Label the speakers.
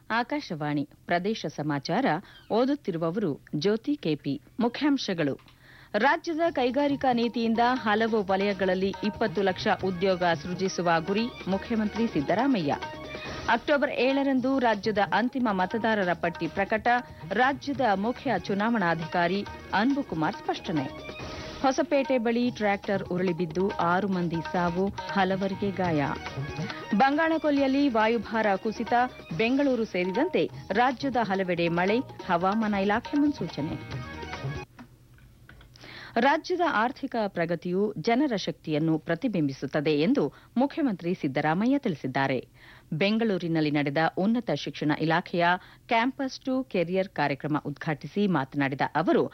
Speaker 1: ಆಕಾಶವಾಣಿ ಪ್ರದೇಶ ಸಮಾಚಾರ ಓದುತ್ತಿರುವವರು ಜ್ಯೋತಿ ಕೆಪಿ ಮುಖ್ಯಾಂಶಗಳು ರಾಜ್ಯದ ಕೈಗಾರಿಕಾ ನೀತಿಯಿಂದ ಹಲವು ವಲಯಗಳಲ್ಲಿ ಇಪ್ಪತ್ತು ಲಕ್ಷ ಉದ್ಯೋಗ ಸೃಜಿಸುವ ಗುರಿ ಮುಖ್ಯಮಂತ್ರಿ ಸಿದ್ದರಾಮಯ್ಯ ಅಕ್ಟೋಬರ್ ಏಳರಂದು ರಾಜ್ಯದ ಅಂತಿಮ ಮತದಾರರ ಪಟ್ಟಿ ಪ್ರಕಟ ರಾಜ್ಯದ ಮುಖ್ಯ ಚುನಾವಣಾಧಿಕಾರಿ ಅನ್ಬುಕುಮಾರ್ ಸ್ಪಷ್ಟನೆ ಹೊಸಪೇಟೆ ಬಳಿ ಟ್ರ್ಯಾಕ್ಟರ್ ಉರುಳಿಬಿದ್ದು ಆರು ಮಂದಿ ಸಾವು ಹಲವರಿಗೆ ಗಾಯ ಬಂಗಾಳಕೊಲ್ಲಿಯಲ್ಲಿ ವಾಯುಭಾರ ಕುಸಿತ ಬೆಂಗಳೂರು ಸೇರಿದಂತೆ ರಾಜ್ಯದ ಹಲವೆಡೆ ಮಳೆ ಹವಾಮಾನ ಇಲಾಖೆ ಮುನ್ಸೂಚನೆ ರಾಜ್ಯದ ಆರ್ಥಿಕ ಪ್ರಗತಿಯು ಜನರ ಶಕ್ತಿಯನ್ನು ಪ್ರತಿಬಿಂಬಿಸುತ್ತದೆ ಎಂದು ಮುಖ್ಯಮಂತ್ರಿ ಸಿದ್ದರಾಮಯ್ಯ ತಿಳಿಸಿದ್ದಾರೆ ಬೆಂಗಳೂರಿನಲ್ಲಿ ನಡೆದ ಉನ್ನತ ಶಿಕ್ಷಣ ಇಲಾಖೆಯ ಕ್ಯಾಂಪಸ್ ಟು ಕೆರಿಯರ್ ಕಾರ್ಯಕ್ರಮ ಉದ್ಘಾಟಿಸಿ ಮಾತನಾಡಿದ ಅವರು